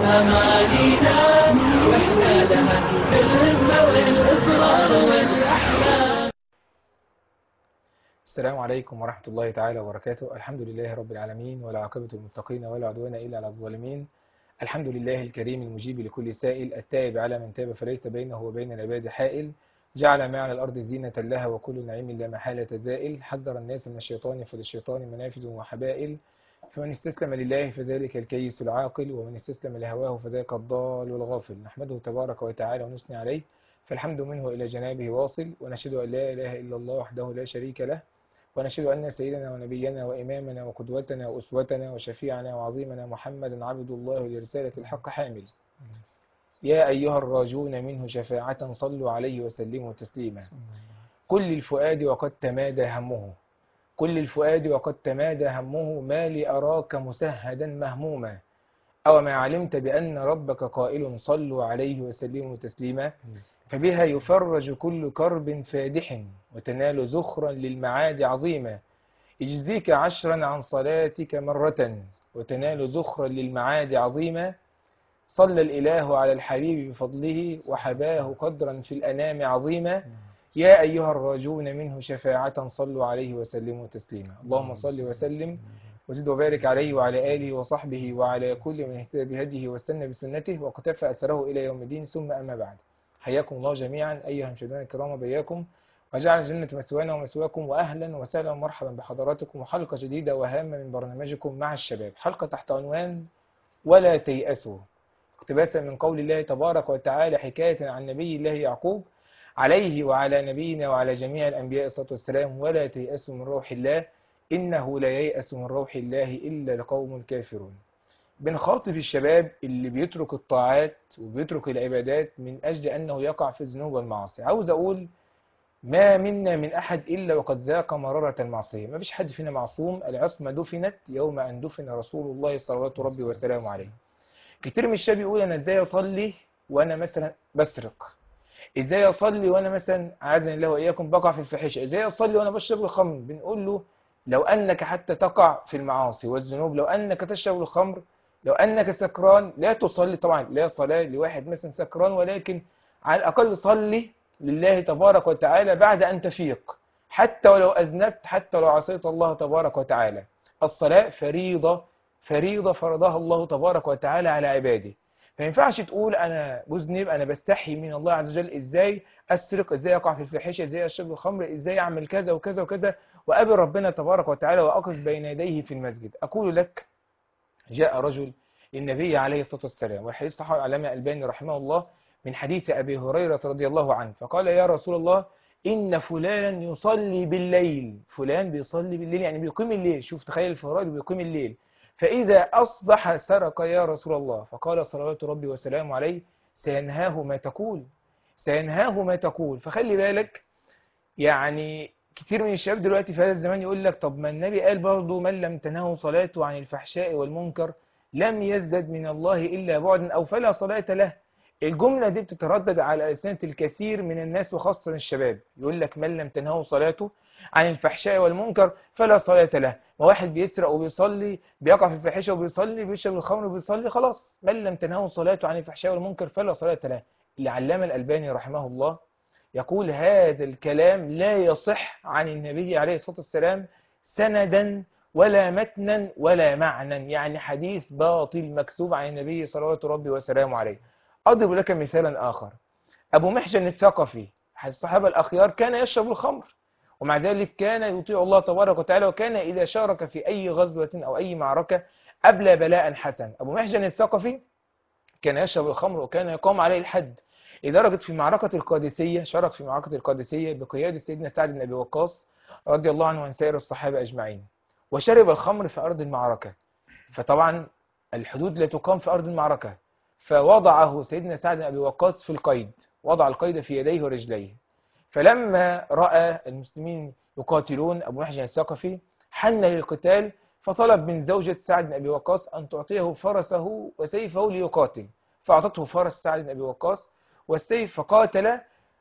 أمانينا وإحنا لها بالهمة والإصرار والأحلام السلام عليكم ورحمة الله تعالى وبركاته الحمد لله رب العالمين ولا عاقبة المتقين ولا عدوان إلا على الظالمين الحمد لله الكريم المجيب لكل سائل التائب على من تاب فليس بينه وبين العباد حائل جعل ما على الأرض زينة لها وكل نعيم لا محالة زائل حذر الناس من الشيطان فللشيطان منافذ وحبائل فمن استسلم لله فذلك الكيس العاقل ومن استسلم لهواه فذاك الضال والغافل نحمده تبارك وتعالى ونثني عليه فالحمد منه إلى جنابه واصل ونشهد أن لا إله إلا الله وحده لا شريك له ونشهد أن سيدنا ونبينا وإمامنا وقدوتنا وأسوتنا وشفيعنا وعظيمنا محمدا عبد الله لرسالة الحق حامل يا أيها الراجون منه شفاعة صلوا عليه وسلموا تسليما كل الفؤاد وقد تمادى همه كل الفؤاد وقد تمادى همه ما لأراك مسهدا مهموما أو ما علمت بأن ربك قائل صلوا عليه وسلموا تسليما فبها يفرج كل كرب فادح وتنال زخرا للمعاد عظيما يجزيك عشرا عن صلاتك مرة وتنال زخرا للمعاد عظيما صلى الإله على الحبيب بفضله وحباه قدرا في الأنام عظيما يا أيها الراجون منه شفاعة صلوا عليه وسلموا تسليما اللهم صل وسلم وزد وبارك عليه وعلى آله وصحبه وعلى كل من اهتدى بهديه واستنى بسنته واقتفى أثره إلى يوم الدين ثم أما بعد حياكم الله جميعا أيها المشاهدين الكرام بياكم وجعل الجنة مثوانا ومثواكم وأهلا وسهلا ومرحبا بحضراتكم وحلقة جديدة وهامة من برنامجكم مع الشباب حلقة تحت عنوان ولا تيأسوا اقتباسا من قول الله تبارك وتعالى حكاية عن نبي الله يعقوب عليه وعلى نبينا وعلى جميع الأنبياء الصلاة والسلام ولا تيأسوا من روح الله إنه لا ييأس من روح الله إلا القوم الكافرون بنخاطب الشباب اللي بيترك الطاعات وبيترك العبادات من أجل أنه يقع في الذنوب والمعاصي عاوز أقول ما منا من أحد إلا وقد ذاق مرارة المعصية ما فيش حد فينا معصوم العصمة دفنت يوم أن دفن رسول الله صلوات ربي وسلامه عليه كتير من الشباب يقول أنا إزاي أصلي وأنا مثلا بسرق إزاي أصلي وأنا مثلا عاذني الله وإياكم بقع في الفحشة إزاي أصلي وأنا بشرب الخمر بنقول له لو أنك حتى تقع في المعاصي والذنوب لو أنك تشرب الخمر لو أنك سكران لا تصلي طبعا لا صلاة لواحد مثلا سكران ولكن على الأقل صلي لله تبارك وتعالى بعد أن تفيق حتى ولو أذنبت حتى لو عصيت الله تبارك وتعالى الصلاة فريضة فريضة فرضها الله تبارك وتعالى على عباده ما ينفعش تقول أنا مذنب أنا بستحي من الله عز وجل إزاي أسرق إزاي أقع في الفحشة إزاي أشرب الخمر إزاي أعمل كذا وكذا وكذا وقابل ربنا تبارك وتعالى وأقف بين يديه في المسجد أقول لك جاء رجل للنبي عليه الصلاة والسلام والحديث صحيح العلامة الباني رحمه الله من حديث أبي هريرة رضي الله عنه فقال يا رسول الله إن فلانا يصلي بالليل فلان بيصلي بالليل يعني بيقيم الليل شوف تخيل الفرائض بيقيم الليل فإذا أصبح سرق يا رسول الله فقال صلوات ربي وسلامه عليه سينهاه ما تقول سينهاه ما تقول فخلي بالك يعني كتير من الشباب دلوقتي في هذا الزمان يقول لك طب ما النبي قال برضه من لم تنهه صلاته عن الفحشاء والمنكر لم يزدد من الله إلا بعدا أو فلا صلاة له الجملة دي بتتردد على ألسنة الكثير من الناس وخاصة الشباب يقول لك من لم تنهه صلاته عن الفحشاء والمنكر فلا صلاة له ما واحد بيسرق وبيصلي بيقع في الفاحشة وبيصلي بيشرب الخمر وبيصلي خلاص من لم تنهه صلاته عن الفحشاء والمنكر فلا صلاة له العلامة الألباني رحمه الله يقول هذا الكلام لا يصح عن النبي عليه الصلاة والسلام سندا ولا متنا ولا معنى يعني حديث باطل مكتوب عن النبي صلوات ربي وسلامه عليه أضرب لك مثالا آخر أبو محجن الثقفي الصحابة الأخيار كان يشرب الخمر ومع ذلك كان يطيع الله تبارك وتعالى وكان إذا شارك في أي غزوة أو أي معركة أبلى بلاء حسن أبو محجن الثقفي كان يشرب الخمر وكان يقام عليه الحد لدرجة في معركة القادسية شارك في معركة القادسية بقيادة سيدنا سعد بن أبي وقاص رضي الله عنه وعن سائر الصحابة أجمعين وشرب الخمر في أرض المعركة فطبعا الحدود لا تقام في أرض المعركة فوضعه سيدنا سعد بن أبي وقاص في القيد وضع القيد في يديه ورجليه فلما رأى المسلمين يقاتلون أبو محجن الثقفي حن للقتال فطلب من زوجة سعد بن أبي وقاص أن تعطيه فرسه وسيفه ليقاتل فأعطته فرس سعد بن أبي وقاص والسيف فقاتل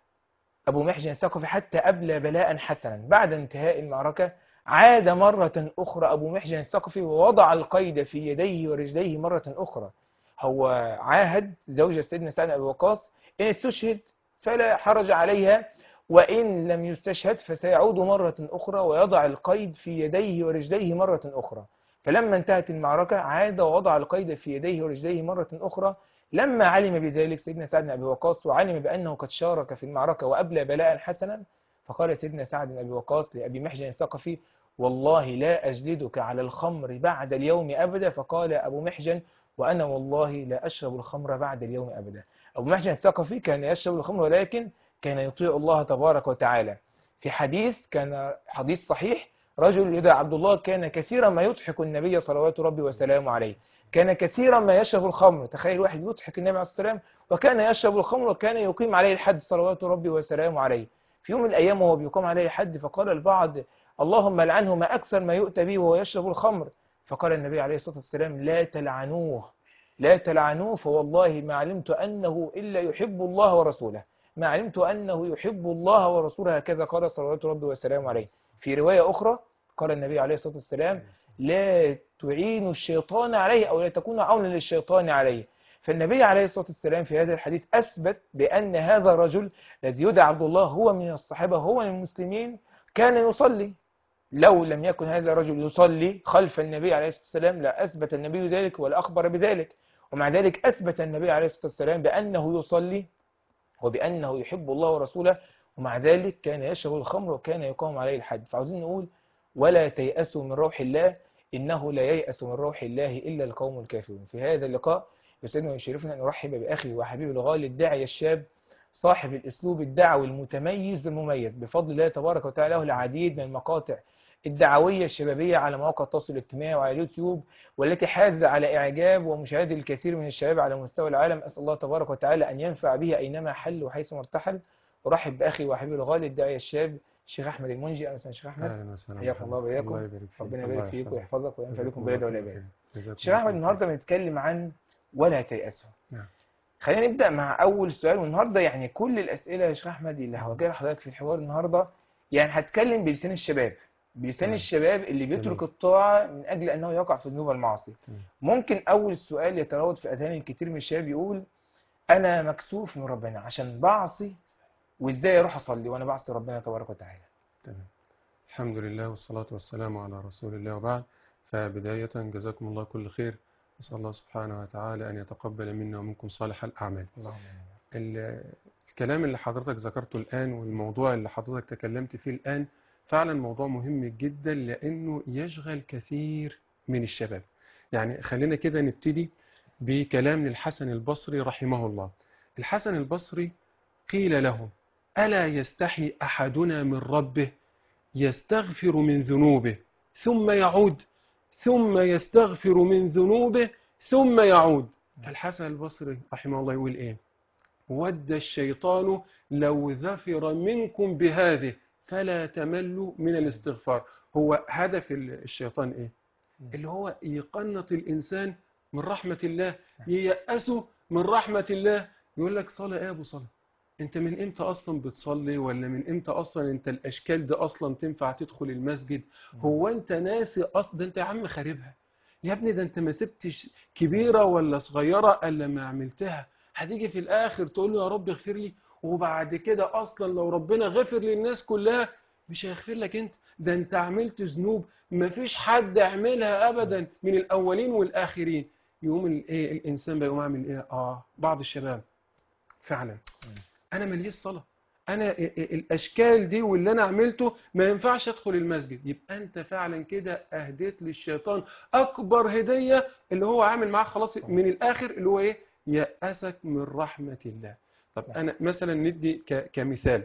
أبو محجن الثقفي حتى أبلى بلاء حسنا بعد انتهاء المعركة عاد مرة أخرى أبو محجن الثقفي ووضع القيد في يديه ورجليه مرة أخرى هو عاهد زوجة سيدنا سعد بن أبي وقاص إن استشهد فلا حرج عليها وإن لم يستشهد فسيعود مرة أخرى ويضع القيد في يديه ورجليه مرة أخرى فلما انتهت المعركة عاد ووضع القيد في يديه ورجليه مرة أخرى لما علم بذلك سيدنا سعد بن أبي وقاص وعلم بأنه قد شارك في المعركة وأبلى بلاء حسنا فقال سيدنا سعد بن أبي وقاص لأبي محجن الثقفي والله لا أجلدك على الخمر بعد اليوم أبدا فقال أبو محجن وأنا والله لا أشرب الخمر بعد اليوم أبدا أبو محجن الثقفي كان يشرب الخمر ولكن كان يطيع الله تبارك وتعالى في حديث كان حديث صحيح رجل يدعى عبد الله كان كثيرا ما يضحك النبي صلوات ربي وسلامه عليه كان كثيرا ما يشرب الخمر تخيل واحد يضحك النبي عليه الصلاة والسلام وكان يشرب الخمر وكان يقيم عليه الحد صلوات ربي وسلامه عليه في يوم من الأيام وهو بيقام عليه الحد فقال البعض اللهم لعنه ما أكثر ما يؤتى به وهو يشرب الخمر فقال النبي عليه الصلاة والسلام لا تلعنوه لا تلعنوه فوالله ما علمت أنه إلا يحب الله ورسوله ما علمت أنه يحب الله ورسوله هكذا قال صلوات ربي وسلامه عليه في رواية أخرى قال النبي عليه الصلاة والسلام لا تعين الشيطان عليه أو لا تكون عونا للشيطان عليه فالنبي عليه الصلاة والسلام في هذا الحديث أثبت بأن هذا الرجل الذي يدعى عبد الله هو من الصحابة هو من المسلمين كان يصلي لو لم يكن هذا الرجل يصلي خلف النبي عليه الصلاة والسلام لا أثبت النبي ذلك ولا أخبر بذلك ومع ذلك أثبت النبي عليه الصلاة والسلام بأنه يصلي وبأنه يحب الله ورسوله ومع ذلك كان يشرب الخمر وكان يقام عليه الحد فعاوزين نقول ولا تيأسوا من روح الله إنه لا ييأس من روح الله إلا القوم الكافرون في هذا اللقاء يسعدنا ويشرفنا أن نرحب بأخي وحبيبي الغالي الداعي الشاب صاحب الأسلوب الدعوي المتميز المميز بفضل الله تبارك وتعالى له العديد من المقاطع الدعوية الشبابية على مواقع التواصل الاجتماعي وعلى اليوتيوب والتي حازت على إعجاب ومشاهدة الكثير من الشباب على مستوى العالم أسأل الله تبارك وتعالى أن ينفع به أينما حل وحيث ارتحل أرحب بأخي وحبيبي الغالي الداعية الشاب الشيخ أحمد المنجي أهلا وسهلا شيخ أحمد اهلا وسهلا حياكم الله وبياكم. الله يبارك فيك ربنا الله يبارك فيك يحفظك. ويحفظك وينفع جزاكم بكم الله بلاد كل والعباد خير. جزاكم شيخ الله أحمد كل النهارده بنتكلم عن ولا تيأسوا نعم. خلينا نبدأ مع أول سؤال والنهارده يعني كل الأسئلة يا شيخ أحمد اللي هواجهها لحضرتك في الحوار النهارده يعني هتكلم بلسان الشباب بلسان تمام. الشباب اللي بيترك جميل. الطاعة من أجل أنه يقع في الذنوب والمعاصي تمام. ممكن أول سؤال يتراود في أذهان الكثير من الشباب يقول أنا مكسوف من ربنا عشان بعصي وإزاي أروح أصلي وأنا بعصي ربنا تبارك وتعالى تمام الحمد لله والصلاة والسلام على رسول الله وبعد فبداية جزاكم الله كل خير نسأل الله سبحانه وتعالى أن يتقبل منا ومنكم صالح الأعمال اللهم ال- الكلام اللي حضرتك ذكرته الآن والموضوع اللي حضرتك تكلمت فيه الآن فعلا موضوع مهم جدا لأنه يشغل كثير من الشباب يعني خلينا كده نبتدي بكلام للحسن البصري رحمه الله الحسن البصري قيل له ألا يستحي أحدنا من ربه يستغفر من ذنوبه ثم يعود ثم يستغفر من ذنوبه ثم يعود فالحسن البصري رحمه الله يقول إيه ود الشيطان لو ظفر منكم بهذه فلا تملوا من الاستغفار هو هدف ال- الشيطان ايه اللي هو يقنط الانسان من رحمة الله ييأسه من رحمة الله يقول لك صلاة ايه يا ابو صلاة انت من امتى اصلا بتصلي ولا من امتى اصلا انت الاشكال دي اصلا تنفع تدخل المسجد هو انت ناسي اصلا ده انت يا عم خاربها يا ابني ده انت ما سبتش كبيرة ولا صغيرة الا ما عملتها هتيجي في الاخر تقول له يا رب اغفر لي وبعد كده اصلا لو ربنا غفر للناس كلها مش هيغفر لك انت ده انت عملت ذنوب مفيش حد عملها ابدا من الاولين والاخرين يقوم الايه الانسان بقى يقوم عامل ايه اه بعض الشباب فعلا انا ماليش صلاه انا ال- ال- الاشكال دي واللي انا عملته ما ينفعش ادخل المسجد يبقى انت فعلا كده اهديت للشيطان اكبر هديه اللي هو عامل معاك خلاص من الاخر اللي هو ايه يأسك من رحمه الله طب انا مثلا ندي ك- كمثال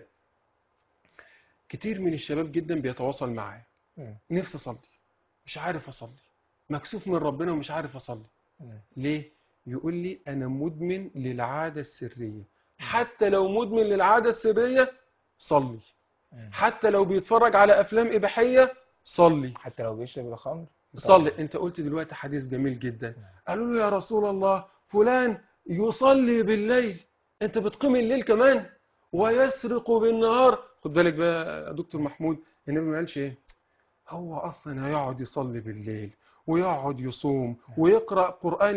كتير من الشباب جدا بيتواصل معايا مم. نفسي اصلي مش عارف اصلي مكسوف من ربنا ومش عارف اصلي مم. ليه يقول لي انا مدمن للعاده السريه حتى لو مدمن للعاده السريه صلي مم. حتى لو بيتفرج على افلام اباحيه صلي حتى لو بيشرب الخمر صلي انت قلت دلوقتي حديث جميل جدا قالوا له يا رسول الله فلان يصلي بالليل انت بتقيم الليل كمان ويسرق بالنهار خد بالك بقى يا دكتور محمود النبي ما قالش ايه هو اصلا هيقعد يصلي بالليل ويقعد يصوم ويقرا قران ي...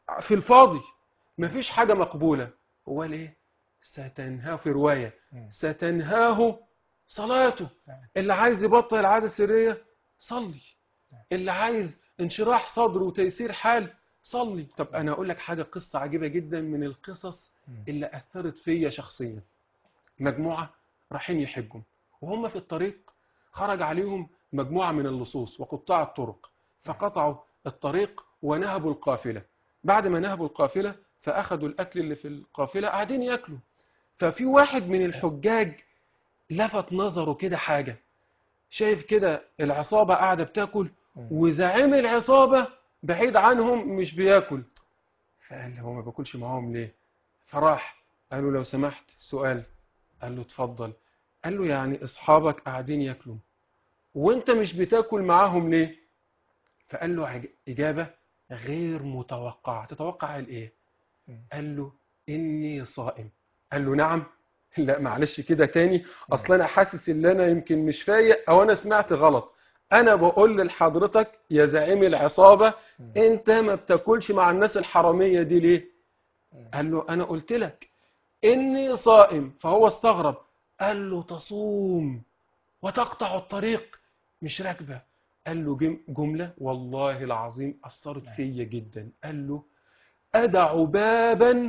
في الفاضي مفيش حاجة مقبولة هو ليه ستنهاه في رواية مم. ستنهاه صلاته نعم. اللي عايز يبطل العادة السرية صلي اللي عايز انشراح صدر وتيسير حال صلي طب انا اقول لك حاجة قصة عجيبة جدا من القصص مم. اللي اثرت فيا شخصيا مجموعة رايحين يحجوا وهم في الطريق خرج عليهم مجموعة من اللصوص وقطاع الطرق فقطعوا الطريق ونهبوا القافلة بعد ما نهبوا القافلة فأخذوا الأكل اللي في القافلة قاعدين يأكلوا ففي واحد من الحجاج لفت نظره كده حاجة شايف كده العصابة قاعدة بتاكل مم. وزعيم العصابة بعيد عنهم مش بياكل فقال هو ما باكلش معاهم ليه فراح قال له لو سمحت سؤال قال له اتفضل قال له يعني اصحابك قاعدين ياكلوا وانت مش بتاكل معاهم ليه فقال له عج- اجابه غير متوقعه تتوقع قال ايه مم. قال له اني صائم قال له نعم لا معلش كده تاني اصل انا حاسس ان انا يمكن مش فايق او انا سمعت غلط انا بقول لحضرتك يا زعيم العصابه مم. انت ما بتاكلش مع الناس الحراميه دي ليه مم. قال له انا قلت لك اني صائم فهو استغرب قال له تصوم وتقطع الطريق مش راكبه قال له جم- جمله والله العظيم اثرت فيا جدا قال له ادع بابا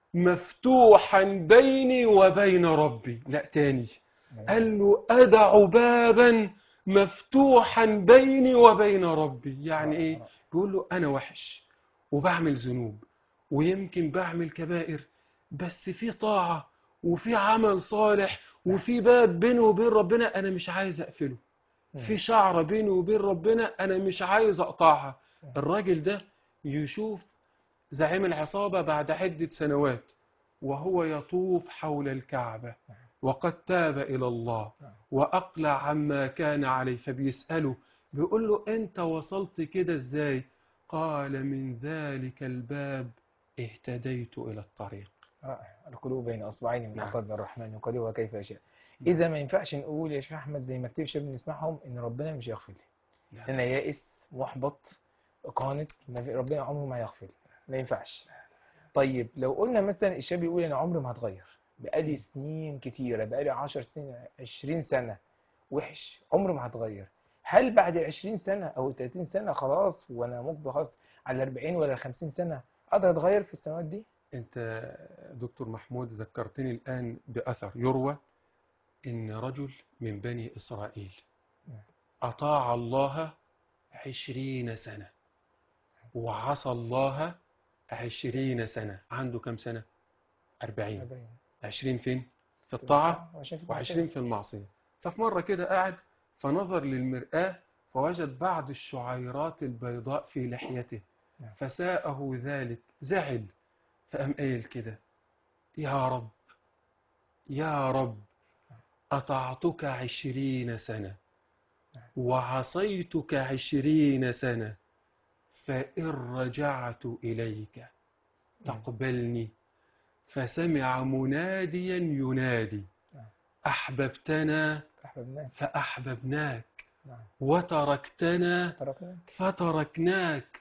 مفتوحا بيني وبين ربي لا تاني قال له ادع بابا مفتوحا بيني وبين ربي يعني ايه بيقول له انا وحش وبعمل ذنوب ويمكن بعمل كبائر بس في طاعة وفي عمل صالح وفي باب بيني وبين ربنا انا مش عايز اقفله في شعرة بيني وبين ربنا انا مش عايز اقطعها الراجل ده يشوف زعيم العصابة بعد عدة سنوات وهو يطوف حول الكعبة وقد تاب إلى الله وأقلع عما كان عليه فبيسأله بيقول له أنت وصلت كده إزاي قال من ذلك الباب اهتديت إلى الطريق رائع القلوب بين اصبعين من نعم. اصابع الرحمن يقلبها كيف يشاء اذا ما ينفعش نقول يا شيخ احمد زي ما كتير شباب بنسمعهم ان ربنا مش هيغفر لي انا يائس محبط قانط ما في ربنا عمره ما هيغفر لي ما ينفعش طيب لو قلنا مثلا الشاب يقول انا عمري ما هتغير بقالي سنين كتيره بقالي 10 سنين 20 سنه وحش عمري ما هتغير هل بعد ال 20 سنه او 30 سنه خلاص وانا مقبل خلاص على 40 ولا 50 سنه اقدر اتغير في السنوات دي؟ أنت دكتور محمود ذكرتني الآن بأثر يروى إن رجل من بني إسرائيل أطاع الله عشرين سنة وعصى الله عشرين سنة عنده كم سنة؟ أربعين 40 عشرين فين؟ في الطاعة وعشرين في وعشرين المعصية. في المعصية ففي مرة كده قاعد فنظر للمرآة فوجد بعض الشعيرات البيضاء في لحيته نعم. فساءه ذلك زعل فقام قايل كده يا رب يا رب أطعتك عشرين سنة وعصيتك عشرين سنة فإن رجعت إليك تقبلني فسمع مناديا ينادي نعم. أحببتنا أحببناك فأحببناك نعم وتركتنا تركناك فتركناك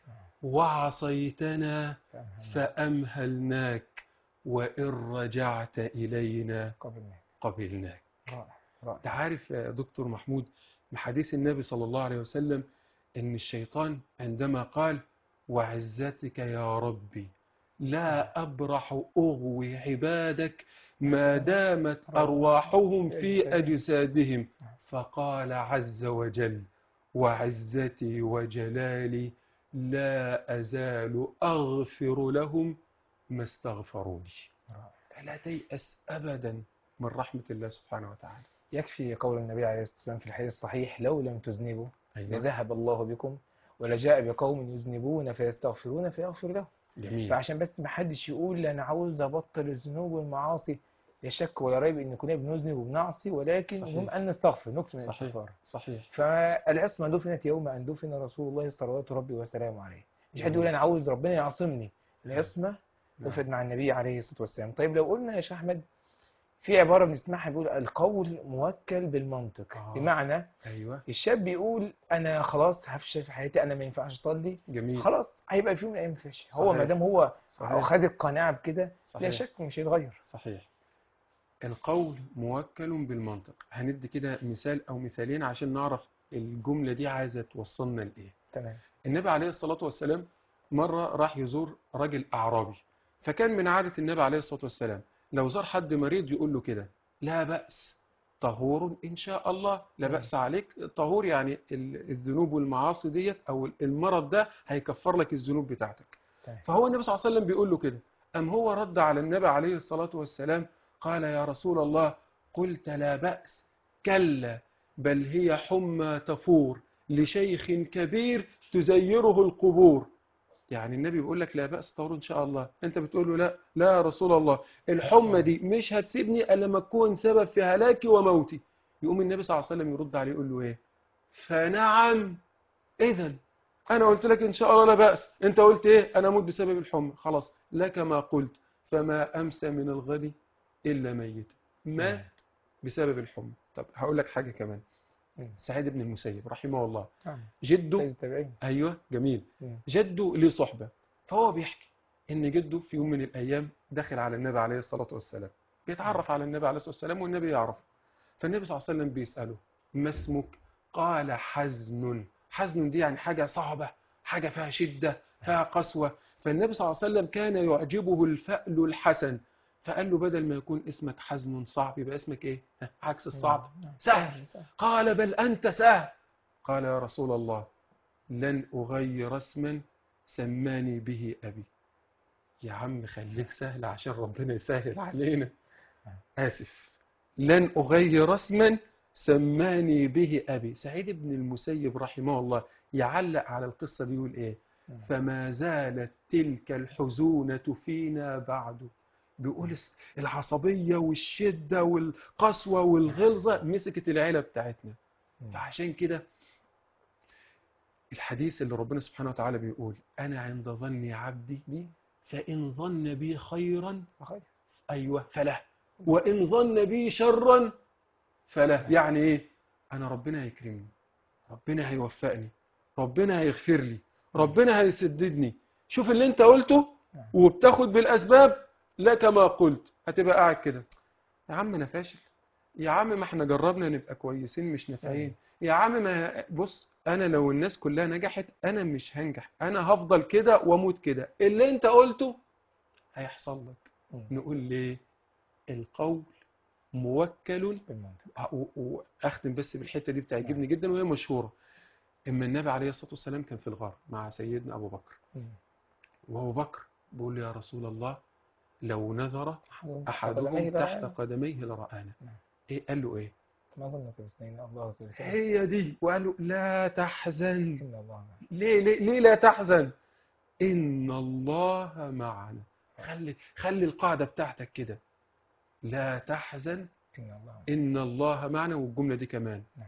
وعصيتنا فأمهلناك فأمهلناك وإن رجعت إلينا قبلناك قبلناك رائع رائع انت عارف يا دكتور محمود من حديث النبي صلى الله عليه وسلم ان الشيطان عندما قال وعزتك يا ربي لا ابرح اغوي عبادك ما دامت ارواحهم في اجسادهم فقال عز وجل وعزتي وجلالي لا ازال اغفر لهم ما استغفروني رائع. فلا تيأس ابدا من رحمه الله سبحانه وتعالى يكفي قول النبي عليه الصلاة والسلام في الحديث الصحيح لو لم تذنبوا أيوة. لذهب الله بكم ولجاء بقوم يذنبون فيستغفرون فيغفر لهم جميل فعشان بس ما حدش يقول انا عاوز ابطل الذنوب والمعاصي لا شك ولا ريب ان كنا بنذنب وبنعصي ولكن صحيح. المهم ان نستغفر نكتم صحيح الاستغفار صحيح فالعصمه دفنت يوم ان دفن رسول الله صلوات ربي وسلامه عليه مش حد جميل. يقول انا عاوز ربنا يعصمني العصمه نعم. دفنت مع النبي عليه الصلاه والسلام طيب لو قلنا يا شيخ احمد في عباره بنسمعها بيقول القول موكل بالمنطق آه. بمعنى ايوه الشاب بيقول انا خلاص هفشل في حياتي انا ما ينفعش اصلي جميل خلاص هيبقى في يوم من الايام فاشل هو صحيح. ما دام هو صحيح خد القناعه بكده لا صحيح شك مش هيتغير صحيح القول موكل بالمنطق هندي كده مثال او مثالين عشان نعرف الجملة دي عايزة توصلنا لايه تمام النبي عليه الصلاة والسلام مرة راح يزور راجل أعرابي فكان من عادة النبي عليه الصلاة والسلام لو زار حد مريض يقول له كده لا بأس طهور إن شاء الله لا مم. بأس عليك طهور يعني ال- الذنوب والمعاصي ديت أو المرض ده هيكفر لك الذنوب بتاعتك تمام. فهو النبي صلى الله عليه وسلم بيقول له كده أم هو رد على النبي عليه الصلاة والسلام قال يا رسول الله قلت لا بأس كلا بل هي حمى تفور لشيخ كبير تزيره القبور يعني النبي بيقول لك لا بأس طهور إن شاء الله أنت بتقول له لا لا يا رسول الله الحمى دي مش هتسيبني إلا لما تكون سبب في هلاكي وموتي يقوم النبي صلى الله عليه وسلم يرد عليه يقول له إيه فنعم إذا أنا قلت لك إن شاء الله لا بأس أنت قلت إيه أنا أموت بسبب الحمى خلاص لك ما قلت فما أمسى من الغد إلا ميت مات بسبب الحمى طب هقول لك حاجة كمان مم. سعيد بن المسيب رحمه الله نعم جده سيد التابعين ايوه جميل مم. جده ليه صحبه فهو بيحكي ان جده في يوم من الايام دخل على النبي عليه الصلاه والسلام بيتعرف على النبي عليه الصلاه والسلام والنبي يعرفه فالنبي صلى الله عليه وسلم بيساله ما اسمك قال حزن حزن دي يعني حاجه صعبه حاجه فيها شده فيها قسوه فالنبي صلى الله عليه وسلم كان يعجبه الفأل الحسن فقال له بدل ما يكون اسمك حزن صعب يبقى اسمك ايه ها، عكس الصعب نعم. سهل قال بل أنت سهل قال يا رسول الله لن أغير اسما سماني به أبي يا عم خليك سهل عشان ربنا يسهل علينا آسف لن أغير اسما سماني به أبي سعيد بن المسيب رحمه الله يعلق على القصة دي يقول إيه نعم. فما زالت تلك الحزونة فينا بعد بيقول الس- العصبية والشدة والقسوة والغلظة مسكت العيلة بتاعتنا مم. فعشان كده الحديث اللي ربنا سبحانه وتعالى بيقول أنا عند ظن عبدي بي فإن ظن بي خيرا أخي. أيوة فله وإن ظن بي شرا فله يعني إيه أنا ربنا هيكرمني ربنا هيوفقني ربنا هيغفر لي ربنا هيسددني شوف اللي انت قلته نعم. وبتاخد بالأسباب لا كما قلت هتبقى قاعد كده يا عم أنا فاشل يا عم ما احنا جربنا نبقى كويسين مش نافعين يا عم ما بص انا لو الناس كلها نجحت انا مش هنجح انا هفضل كده واموت كده اللي انت قلته هيحصل لك مم. نقول ليه القول موكل بالمنطق أ- و- واختم بس بالحته دي بتعجبني جدا وهي مشهوره اما النبي عليه الصلاه والسلام كان في الغار مع سيدنا ابو بكر مم. وابو بكر بيقول له يا رسول الله لو نظر أحدهم احدهم قدميه تحت بقى. قدميه لرآنا نعم. ايه قال له ايه ما ظنك باثنين الله ثالثهما هي دي وقال له لا تحزن إن الله معنا. ليه ليه ليه لا تحزن إن الله معنا خلي خلي القاعدة بتاعتك كده لا تحزن إن الله معنا. إن الله معنا والجملة دي كمان نعم.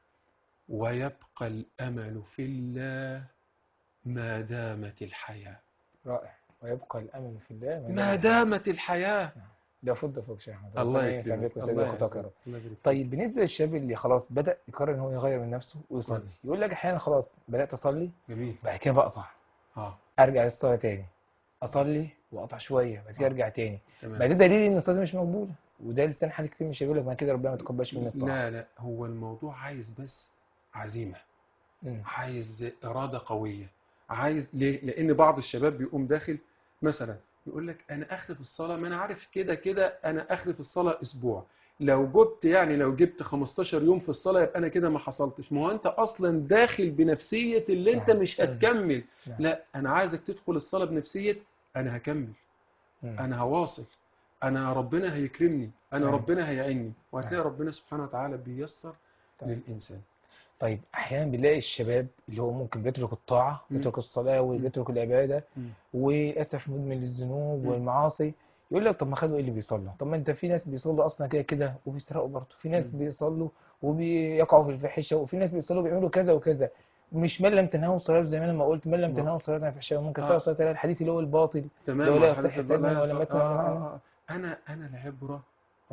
ويبقى الأمل في الله ما دامت الحياة رائع ويبقى الأمل في الله ما دامت الحياة ده فضة فوق شيخ أحمد الله ربنا ينفع يكرمك بك ويسعدك الله ويخطاك يا يعزك. رب. الله يبارك فيك. طيب بالنسبة للشاب اللي خلاص بدأ يقرر إن هو يغير من نفسه ويصلي كويس. يقول لك أحيانا خلاص بدأت أصلي جميل بعد كده بقطع اه أرجع للصلاة تاني أصلي وأقطع شوية بعد كده أرجع تاني بعد تمام ده دليل إن الصلاة مش مقبولة وده لسان حال كتير مش هيقول لك ما كده ربنا ما تقبلش مني الطاعة لا لا هو الموضوع عايز بس عزيمة مم. عايز إرادة قوية عايز ليه؟ لأن بعض الشباب بيقوم داخل مثلا يقول لك أنا آخر في الصلاة ما أنا عارف كده كده أنا آخر في الصلاة أسبوع لو جبت يعني لو جبت 15 يوم في الصلاة يبقى أنا كده ما حصلتش ما هو أنت أصلا داخل بنفسية اللي أنت نعم. مش هتكمل نعم. لا أنا عايزك تدخل الصلاة بنفسية أنا هكمل مم. أنا هواصل أنا ربنا هيكرمني أنا نعم. ربنا هيعيني وهتلاقي نعم. ربنا سبحانه وتعالى بيسر طيب. للإنسان طيب أحيانا بنلاقي الشباب اللي هو ممكن بيترك الطاعة مم. بيترك الصلاة وبيترك العبادة مم. وللاسف مدمن للذنوب مم. والمعاصي يقول لك طب ما خدوا ايه اللي بيصلوا طب ما انت في ناس بيصلوا اصلا كده كده وبيسرقوا برضه في ناس مم. بيصلوا وبيقعوا في الفاحشه وفي ناس بيصلوا بيعملوا كذا وكذا مش من لم تنهوا الصلاه زي ما انا ما قلت من لم ما- تنهوا الصلاه عن الفحشاء ومنكر آه. فلا صلاه لها الحديث اللي هو الباطل تمام لو لا وحديث يصح البلاء سيدنا ولا يصح- متنا ولا آه، معنى. آه، آه. انا انا العبره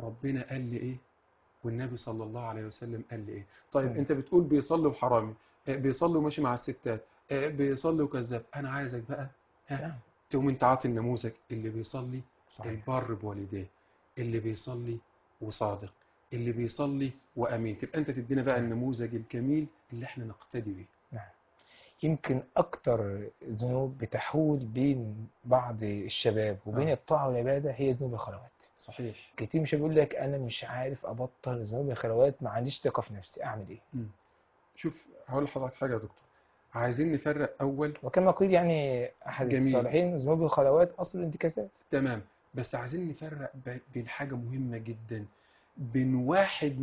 ربنا قال لي ايه والنبي صلى الله عليه وسلم قال لي ايه طيب مم. انت بتقول بيصلي وحرامي آه، بيصلي وماشي مع الستات آه، بيصلي وكذاب انا عايزك بقى ها نعم. تقوم انت عاطي النموذج اللي بيصلي صحيح البر بوالديه اللي بيصلي وصادق اللي بيصلي وامين تبقى انت تدينا بقى النموذج الجميل اللي احنا نقتدي بيه نعم يمكن أكتر ذنوب بتحول بين بعض الشباب وبين آه. الطاعة والعبادة هي ذنوب الخلوات صحيح كتير مش بيقول لك أنا مش عارف أبطل ذنوب الخلوات ما عنديش ثقة في نفسي أعمل إيه مم. شوف هقول لحضرتك حاجه يا دكتور عايزين نفرق اول وكما قيل يعني أحد جميل. الصالحين ذنوب الخلوات أصل الانتكاسات تمام بس عايزين نفرق ب- بين حاجه مهمه جدا بين واحد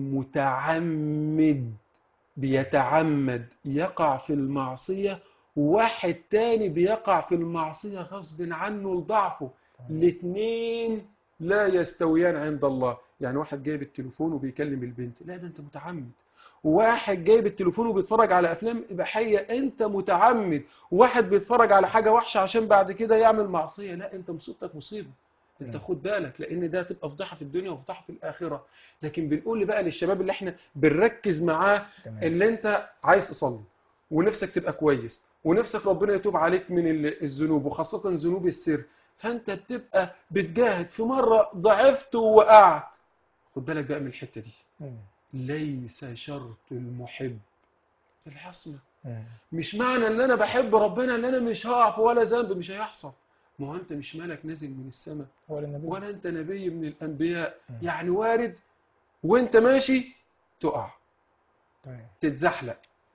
متعمد بيتعمد يقع في المعصيه وواحد تاني بيقع في المعصيه غصب عنه لضعفه الاتنين لا يستويان عند الله يعني واحد جايب التليفون وبيكلم البنت لا ده انت متعمد واحد جايب التليفون وبيتفرج على افلام اباحيه انت متعمد واحد بيتفرج على حاجه وحشه عشان بعد كده يعمل معصيه لا انت مصيبتك مصيبه انت مم. خد بالك لان ده تبقى فضيحه في الدنيا وفضيحه في الاخره لكن بنقول بقى للشباب اللي احنا بنركز معاه تمام اللي انت عايز تصلي ونفسك تبقى كويس ونفسك ربنا يتوب عليك من ال- الذنوب وخاصة ذنوب السر فانت بتبقى بتجاهد في مرة ضعفت ووقعت خد بالك بقى من الحتة دي مم. ليس شرط المحب العصمة مم. مش معنى ان انا بحب ربنا ان انا مش هقع في ولا ذنب مش هيحصل ما هو انت مش مالك نازل من السماء ولا النبي ولا انت نبي من الانبياء مم. يعني وارد وانت ماشي تقع تمام تتزحلق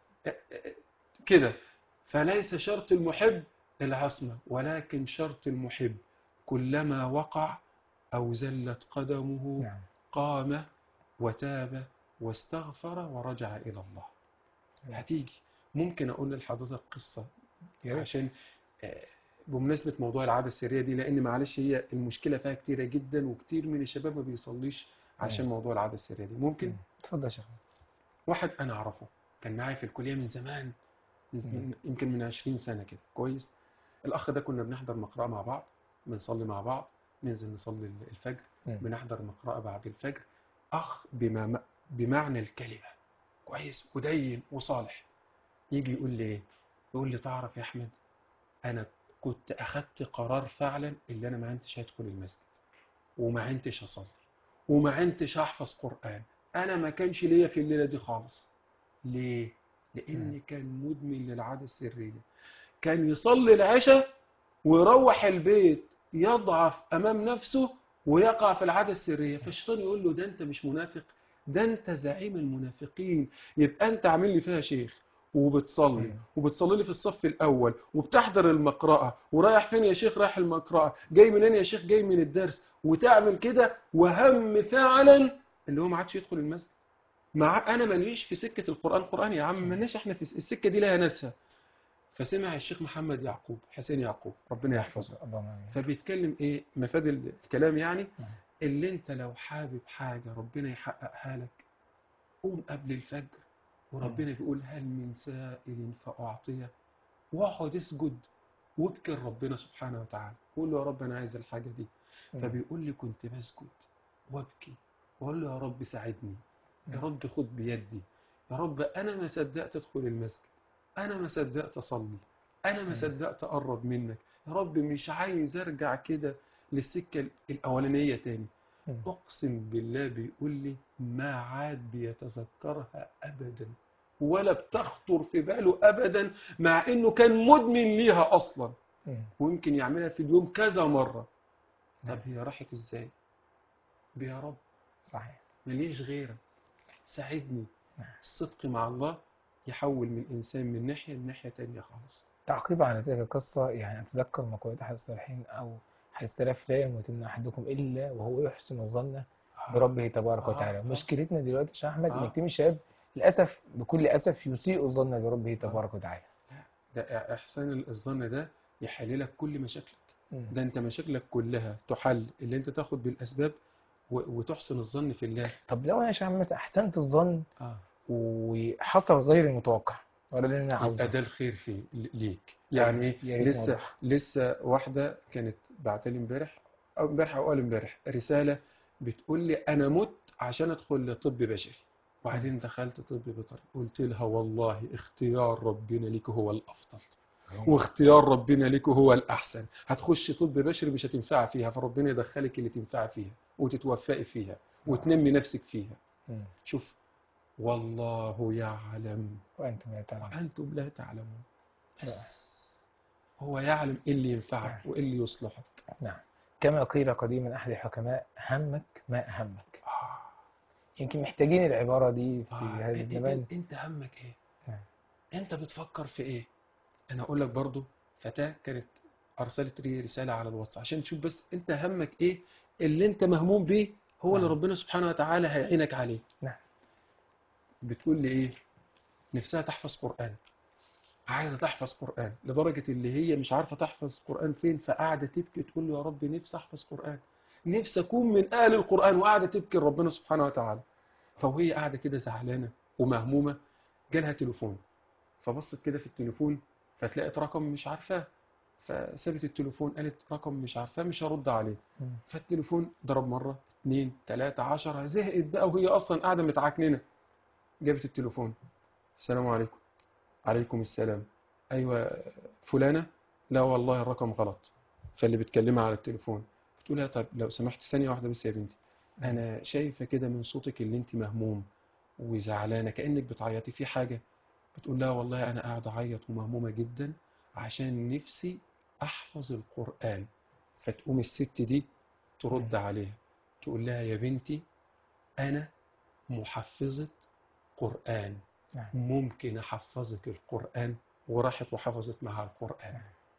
كده فليس شرط المحب العصمة ولكن شرط المحب كلما وقع أو زلت قدمه نعم قام وتاب واستغفر ورجع إلى الله هتيجي ممكن أقول لحضرتك قصة يا ريت. عشان آه، بمناسبة موضوع العادة السرية دي لأن معلش هي المشكلة فيها كتيرة جدا وكتير من الشباب ما بيصليش عشان مم. موضوع العادة السرية دي ممكن مم. اتفضل يا شيخ واحد انا اعرفه كان معايا في الكليه من زمان من- من- يمكن من 20 سنه كده كويس الاخ ده كنا بنحضر مقرأة مع بعض بنصلي مع بعض ننزل نصلي ال- الفجر مم. بنحضر مقرأة بعد الفجر اخ بما بمعنى الكلمه كويس ودين وصالح يجي يقول لي ايه يقول لي تعرف يا احمد انا كنت اخدت قرار فعلا اللي انا ما عنتش هدخل المسجد وما عنتش اصلي وما عنتش احفظ قرآن انا ما كانش ليا في الليله دي خالص ليه لاني كان مدمن للعاده السريه كان يصلي العشاء ويروح البيت يضعف امام نفسه ويقع في العاده السريه فالشيطان يقول له ده انت مش منافق ده انت زعيم المنافقين يبقى انت عامل لي فيها شيخ وبتصلي مم. وبتصلي لي في الصف الاول وبتحضر المقرأة ورايح فين يا شيخ رايح المقرأة جاي منين يا شيخ جاي من الدرس وتعمل كده وهم فعلا اللي هو ما عادش يدخل المسجد مع انا ماليش في سكة القرآن قرآن يا عم مالناش احنا في السكة دي لها ناسها فسمع الشيخ محمد يعقوب حسين يعقوب ربنا يحفظه اللهم امين فبيتكلم ايه مفاد الكلام يعني نعم. اللي انت لو حابب حاجة ربنا يحققها لك قوم قبل الفجر وربنا بيقول هل من سائل فأعطيه واقعد اسجد وابكي لربنا سبحانه وتعالى قول له يا رب انا عايز الحاجة دي مم. فبيقول لي كنت بسجد وابكي واقول له يا رب ساعدني يا نعم. رب خد بيدي يا رب انا ما صدقت ادخل المسجد انا ما صدقت اصلي انا ما مم. صدقت اقرب منك يا رب مش عايز ارجع كده للسكة الاولانية تاني مم. اقسم بالله بيقول لي ما عاد بيتذكرها ابدا ولا بتخطر في باله ابدا مع انه كان مدمن ليها اصلا مم. ويمكن يعملها في اليوم كذا مرة نعم. طب هي راحت ازاي يا رب صحيح ماليش غيرك ساعدني نعم. الصدق مع الله يحول من إنسان من ناحية لناحية تانية خالص تعقيبا على تلك القصة يعني أتذكر مقولة أحد الصالحين أو حديث ثلاث لا يموتن أحدكم إلا وهو يحسن الظن بربه تبارك آه، وتعالى آه. مشكلتنا دلوقتي يا شيخ أحمد آه. إن كتير من الشباب للأسف بكل أسف يسيء الظن بربه تبارك وتعالى ده إحسان الظن ده يحل لك كل مشاكلك مم. ده أنت مشاكلك كلها تحل اللي أنت تاخد بالأسباب و- وتحسن الظن في الله طب لو أنا يا شيخ أحمد مثلا أحسنت الظن آه. وحصل غير المتوقع ولا اللي أنا يبقى عاوزه ده الخير في ليك يعني ايه يا ريت لسه نوضح. لسه واحده كانت بعت لي امبارح او امبارح او اول امبارح رساله بتقول لي انا مت عشان ادخل لطب بشري وبعدين دخلت طب بيطري قلت لها والله اختيار ربنا ليك هو الافضل واختيار ربنا ليك هو الاحسن هتخش طب بشري مش هتنفع فيها فربنا يدخلك اللي تنفع فيها وتتوفقي فيها وتنمي نفسك فيها مم. شوف والله يعلم وأنتم لا تعلمون وانتم لا تعلمون بس هو يعلم ايه اللي ينفعك وايه اللي يصلحك نعم كما قيل قديما أحد الحكماء همك ما أهمك آه. يمكن محتاجين العبارة دي في آه، هذا إن- الزمان إن- انت همك ايه نعم. انت بتفكر في ايه انا اقول لك برضو فتاة كانت ارسلت لي رسالة على الواتس عشان تشوف بس انت همك ايه اللي انت مهموم بيه هو اللي نعم. ربنا سبحانه وتعالى هيعينك عليه نعم. بتقول لي ايه نفسها تحفظ قرآن عايزة تحفظ قرآن لدرجة اللي هي مش عارفة تحفظ قرآن فين فقاعدة تبكي تقول له يا رب نفسي أحفظ قرآن نفسي أكون من أهل القرآن وقاعدة تبكي لربنا سبحانه وتعالى فوهي قاعدة كده زعلانة ومهمومة جالها تليفون فبصت كده في التليفون فتلاقت رقم مش عارفاه فسابت التليفون قالت رقم مش عارفاه مش هرد عليه مم. فالتليفون ضرب مرة اتنين تلاتة عشرة زهقت بقى وهي أصلا قاعدة متعكننة جابت التليفون السلام عليكم عليكم السلام أيوة فلانة لا والله الرقم غلط فاللي بتكلمها على التليفون بتقول لها طب لو سمحت ثانية واحدة بس يا بنتي أنا شايفة كده من صوتك اللي أنت مهموم وزعلانة كأنك بتعيطي في حاجة بتقول لها والله أنا قاعدة أعيط ومهمومة جدا عشان نفسي أحفظ القرآن فتقوم الست دي ترد عليها تقول لها يا بنتي أنا محفظة قرآن نعم. ممكن أحفظك القرآن وراحت وحفظت معها القرآن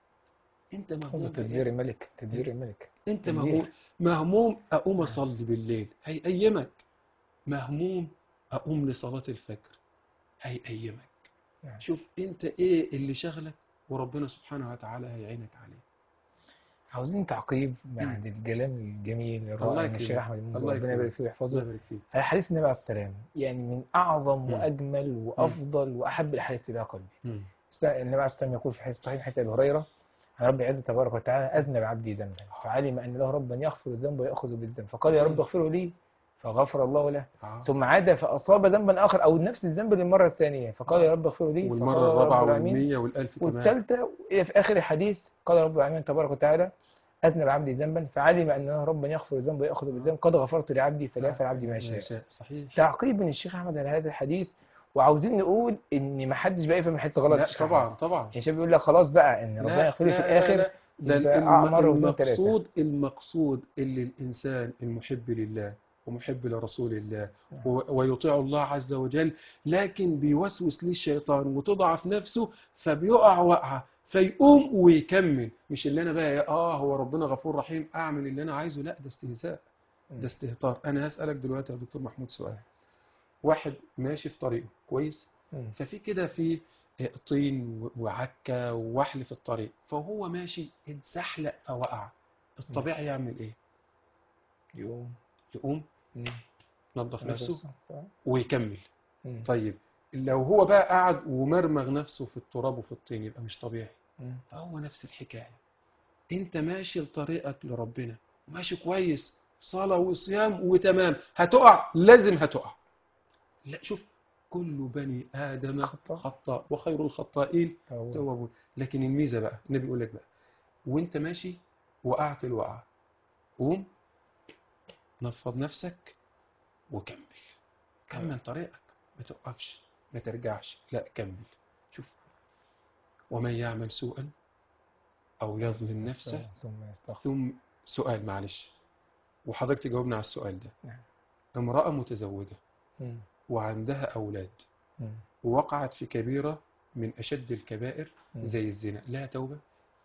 أنت حفظ مهموم تدبير بإيه؟ الملك تدبير الملك أنت تدبير. مهموم مهموم أقوم أصلي بالليل هيقيمك مهموم أقوم لصلاة الفجر هيقيمك نعم. شوف أنت إيه اللي شغلك وربنا سبحانه وتعالى هيعينك عليه عاوزين تعقيب بعد الكلام الجميل الله الرائع من الشيخ يكرمك. احمد المنذر الله ربنا يكرمك. يبارك فيه الله ويحفظه يبارك فيك على حديث النبي عليه السلام يعني من اعظم مم. واجمل وافضل واحب الحديث الى قلبي مم. النبي عليه السلام يقول في حديث صحيح حديث ابي هريره عن رب العزه تبارك وتعالى اذنب عبدي ذنبا فعلم ان له ربا يغفر الذنب وياخذ بالذنب فقال يا رب اغفره لي فغفر الله له آه. ثم عاد فاصاب ذنبا اخر او نفس الذنب للمره الثانيه فقال يا رب اغفره لي والمرة فقال رب الرابعة العالمين والمية والألف كمان والثالثة هي في آخر الحديث قال رب العالمين تبارك وتعالى أذنب عبدي ذنبا فعلم أنه ربا يغفر الذنب ويأخذ بالذنب قد غفرت لعبدي فلا يفعل عبدي ما يشاء صحيح تعقيب من الشيخ أحمد على هذا الحديث وعاوزين نقول إن ما حدش بقى يفهم الحديث غلط لا الشيخ أحمد. طبعا طبعا يعني شايف بيقول لك خلاص بقى إن ربنا لا يغفر لي في لا لا الآخر لا. ده يبقى الم- أعمار واثنين ثلاثة. المقصود المقصود اللي الإنسان المحب لله ومحب لرسول الله و- ويطيع الله عز وجل لكن بيوسوس ليه الشيطان وتضعف نفسه فبيقع وقعة فيقوم ويكمل مش اللي انا بقى اه هو ربنا غفور رحيم اعمل اللي انا عايزه لا ده استهزاء ده استهتار انا هسألك دلوقتي يا دكتور محمود سؤال واحد ماشي في طريقه كويس مم. ففي كده في طين و- وعكة ووحل في الطريق فهو ماشي اتزحلق فوقع الطبيعي يعمل ايه يوم يقوم مم. ينظف نفسه طبعا. ويكمل مم. طيب لو هو بقى قعد ومرمغ نفسه في التراب وفي الطين يبقى مش طبيعي مم. فهو نفس الحكاية انت ماشي لطريقك لربنا ماشي كويس صلاة وصيام وتمام هتقع لازم هتقع لا شوف كل بني آدم خطاء. خطاء وخير الخطائين هو- توابون لكن الميزة بقى النبي يقول لك بقى وانت ماشي وقعت الوقعة قوم نفض نفسك وكمل كمل طريقك ما توقفش ما ترجعش لا كمل شوف ومن يعمل سوءا أو يظلم نفسه ثم يستغفر ثم سؤال معلش وحضرتك تجاوبنا على السؤال ده نعم. امرأة متزوجة مم. وعندها أولاد مم. ووقعت في كبيرة من أشد الكبائر مم. زي الزنا لها توبة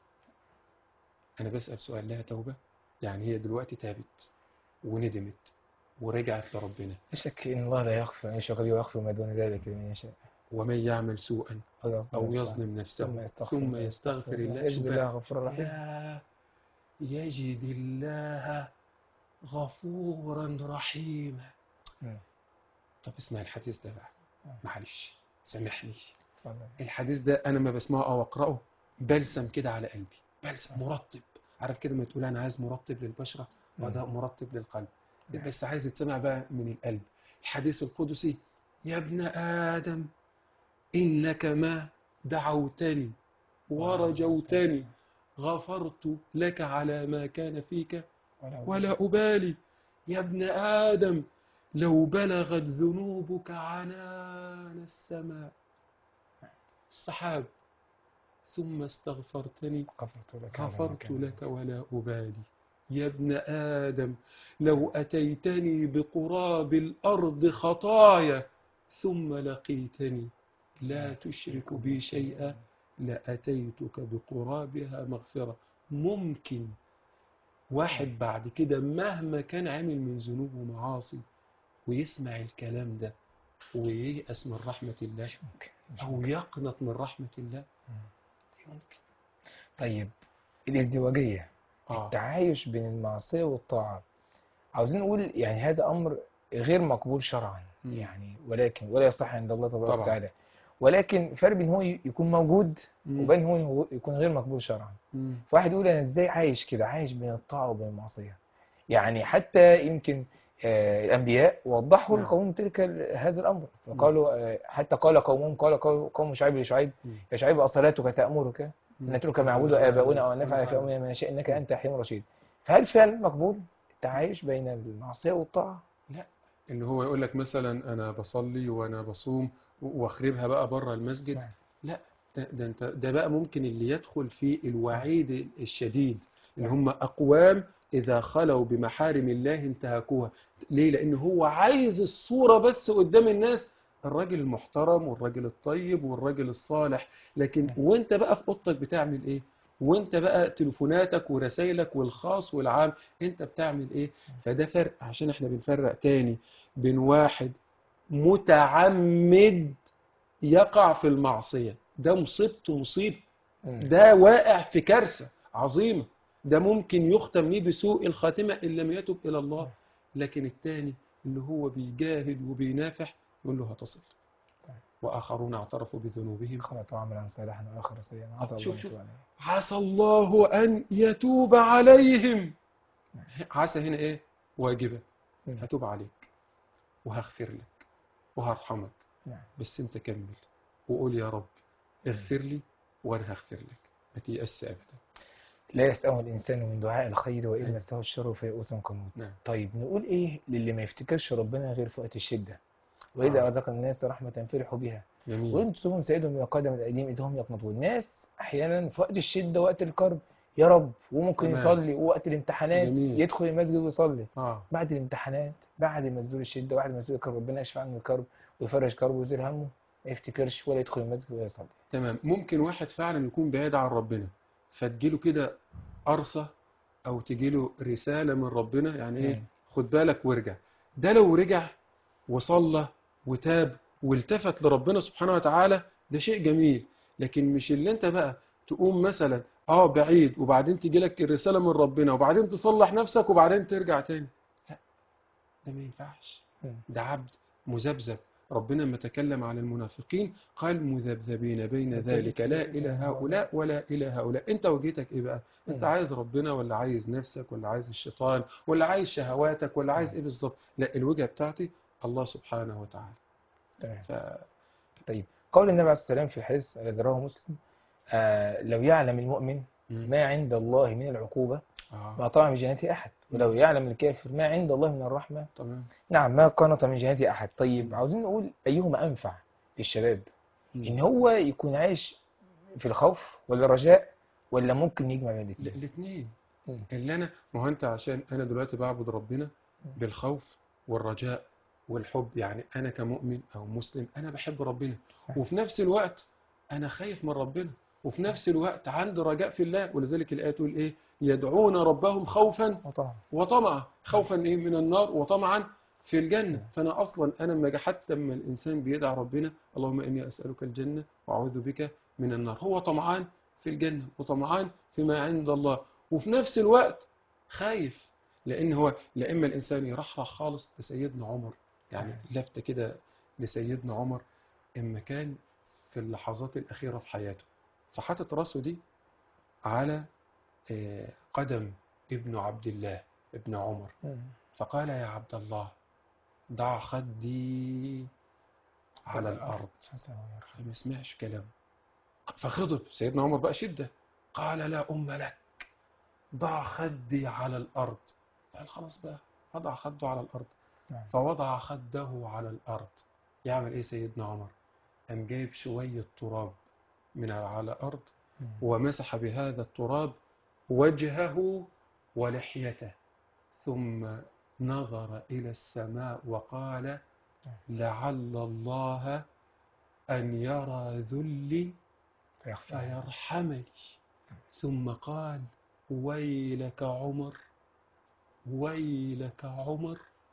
أنا بسأل سؤال لها توبة يعني هي دلوقتي تابت وندمت ورجعت لربنا لا شك ان الله لا يغفر ان يشرك به ويغفر ما دون ذلك لمن يشاء ومن يعمل سوءا أو يظلم نفسه ثم يستغفر ثم يستغفر الله يجد شوف الله بقى، غفورا رحيما يا يجد الله غفورا رحيما مم. طب اسمع الحديث ده بقى مم. معلش سامحني اتفضل. الحديث ده انا ما بسمعه او اقراه بلسم كده على قلبي بلسم مرطب عارف كده ما تقول انا عايز مرطب للبشره وده مرطب للقلب بس عايز يتسمع بقى من القلب الحديث القدسي يا ابن آدم إنك ما دعوتني ورجوتني غفرت لك على ما كان فيك ولا أبالي يا ابن آدم لو بلغت ذنوبك عنان السماء السحاب ثم استغفرتني غفرت لك على ما غفرت كان لك ولا أبالي يا ابن آدم لو أتيتني بقراب الأرض خطايا ثم لقيتني لا تشرك بي شيئا لأتيتك بقرابها مغفرة ممكن واحد بعد كده مهما كان عامل من ذنوب ومعاصي ويسمع الكلام ده وييأس من رحمة الله مش ممكن مش أو ممكن. يقنط من رحمة الله يمكن طيب الازدواجية آه. التعايش بين المعصية والطاعة عاوزين نقول يعني هذا أمر غير مقبول شرعا مم. يعني ولكن ولا يصح عند الله تبارك طبعا. وتعالى ولكن فرق بين هو يكون موجود مم. وبين هو يكون غير مقبول شرعا مم. فواحد يقول انا ازاي عايش كده عايش بين الطاعه وبين المعصيه يعني حتى يمكن آه، الانبياء وضحوا نعم. لقوم تلك ال- هذا الامر فقالوا آه، حتى قال قومهم قال قوم قوم شعيب لشعيب مم. يا شعيب اصلاتك تامرك ان مم. نترك ما يعبد اباؤنا او ان نفعل في امرنا ما نشاء انك انت حكيم رشيد فهل فعلا مقبول التعايش بين المعصيه والطاعه؟ اللي هو يقول لك مثلا انا بصلي وانا بصوم و- واخربها بقى بره المسجد نعم. لا ده, ده انت ده بقى ممكن اللي يدخل في الوعيد الشديد اللي هم اقوام اذا خلوا بمحارم الله انتهكوها ليه لان هو عايز الصورة بس قدام الناس الراجل المحترم والراجل الطيب والراجل الصالح لكن نعم. وانت بقى في اوضتك بتعمل ايه وانت بقى تليفوناتك ورسائلك والخاص والعام انت بتعمل ايه فده فرق عشان احنا بنفرق تاني بين واحد متعمد يقع في المعصية ده مصيبته مصيبة مم. ده واقع في كارثة عظيمة ده ممكن يختم ليه بسوء الخاتمة إن لم يتب إلى الله لكن التاني اللي هو بيجاهد وبينافح يقول له هتصل طيب. وآخرون اعترفوا بذنوبهم خلطوا عملا صالحا واخر سيئا عسى الله شوف- أن شوف. يتوب عليه. عسى الله أن يتوب عليهم عسى هنا إيه واجبة مم. هتوب عليك وهغفر لك وهرحمك نعم. بس انت كمل وقول يا رب اغفر لي وانا هغفر لك ما تيأس ابدا لا يسأم الإنسان من دعاء الخير وإن أيوة. مسه الشر فيئوس قنوط نعم طيب نقول إيه للي ما يفتكرش ربنا غير في وقت الشدة وإذا آه. أذاق الناس رحمة فرحوا بها جميل وإن تصيبهم سيئة بما قدم الأيديهم إذ هم يقنطون الناس أحيانا في وقت الشدة وقت الكرب يا رب وممكن تمام. يصلي ووقت الامتحانات جميل. يدخل المسجد ويصلي اه بعد الامتحانات بعد ما تزول الشدة بعد ما تزول الكرب ربنا يشفع عنه الكرب ويفرج كربه ويزيل همه ما يفتكرش ولا يدخل المسجد ولا يصلي تمام ممكن واحد فعلا يكون بعيد عن ربنا فتجيله كده قرصة او تجيله رسالة من ربنا يعني ايه مم. خد بالك وارجع ده لو رجع وصلى وتاب والتفت لربنا سبحانه وتعالى ده شيء جميل لكن مش اللي انت بقى تقوم مثلا اه بعيد وبعدين تجي لك الرسالة من ربنا وبعدين تصلح نفسك وبعدين ترجع تاني لا ده ما ينفعش مم. ده عبد مذبذب ربنا لما تكلم عن المنافقين قال مذبذبين بين ذلك لا إلى هؤلاء ولا إلى هؤلاء انت وجهتك ايه بقى انت مم. عايز ربنا ولا عايز نفسك ولا عايز الشيطان ولا عايز شهواتك ولا عايز ايه بالظبط لا الوجهة بتاعتي الله سبحانه وتعالى تمام ف... طيب قول النبي عليه الصلاة والسلام في الحديث الذي رواه مسلم آه لو يعلم المؤمن ما عند الله من العقوبة آه. ما طمع من جنته أحد ولو يعلم الكافر ما عند الله من الرحمة تمام نعم ما قنط من جنته أحد طيب عاوزين نقول أيهما أنفع للشباب إن هو يكون عايش في الخوف ولا الرجاء ولا ممكن يجمع بين الاثنين الاثنين مم. اللي انا ما هو انت عشان انا دلوقتي بعبد ربنا بالخوف والرجاء والحب يعني انا كمؤمن او مسلم انا بحب ربنا صحيح. وفي نفس الوقت انا خايف من ربنا وفي نفس الوقت عندي رجاء في الله ولذلك الايه تقول ايه يدعون ربهم خوفا وطبعا وطمعا خوفا ايه من النار وطمعا في الجنة فأنا أصلا أنا لما أجي حتى لما الإنسان بيدعى ربنا اللهم إني أسألك الجنة وأعوذ بك من النار هو طمعان في الجنة وطمعان فيما عند الله وفي نفس الوقت خايف لأن هو لا إما الإنسان يرحرح خالص لسيدنا عمر يعني لفتة كده لسيدنا عمر إما كان في اللحظات الأخيرة في حياته فحاطط راسه دي على آه، قدم ابن عبد الله ابن عمر مم. فقال يا عبد الله ضع خدي على الأرض فما سمعش كلامه فغضب سيدنا عمر بقى شدة قال لا أم لك ضع خدي على الأرض قال خلاص بقى وضع خده على الأرض نعم. فوضع خده على الأرض يعمل إيه سيدنا عمر قام جايب شوية تراب من على الأرض ومسح بهذا التراب وجهه ولحيته ثم نظر إلى السماء وقال لعل الله أن يرى ذلي فيرحمني ثم قال ويلك عمر ويلك عمر